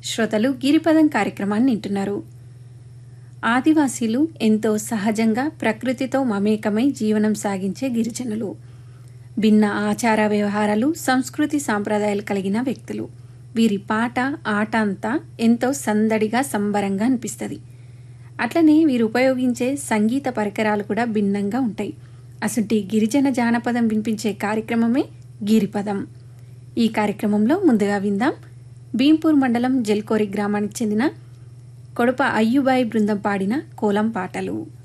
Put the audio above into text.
శ్రోతలు గిరిపదం కార్యక్రమాన్ని వింటున్నారు ఆదివాసీలు ఎంతో సహజంగా ప్రకృతితో మమేకమై జీవనం సాగించే గిరిజనులు భిన్న ఆచార వ్యవహారాలు సంస్కృతి సాంప్రదాయాలు కలిగిన వ్యక్తులు వీరి పాట ఆట అంతా ఎంతో సందడిగా సంబరంగా అనిపిస్తుంది అట్లనే వీరు ఉపయోగించే సంగీత పరికరాలు కూడా భిన్నంగా ఉంటాయి అసంటి గిరిజన జానపదం వినిపించే కార్యక్రమమే గిరిపదం ఈ కార్యక్రమంలో ముందుగా విందాం భీంపూర్ మండలం జల్కోరి గ్రామానికి చెందిన కొడుప అయ్యుబాయి బృందం పాడిన కోలం పాటలు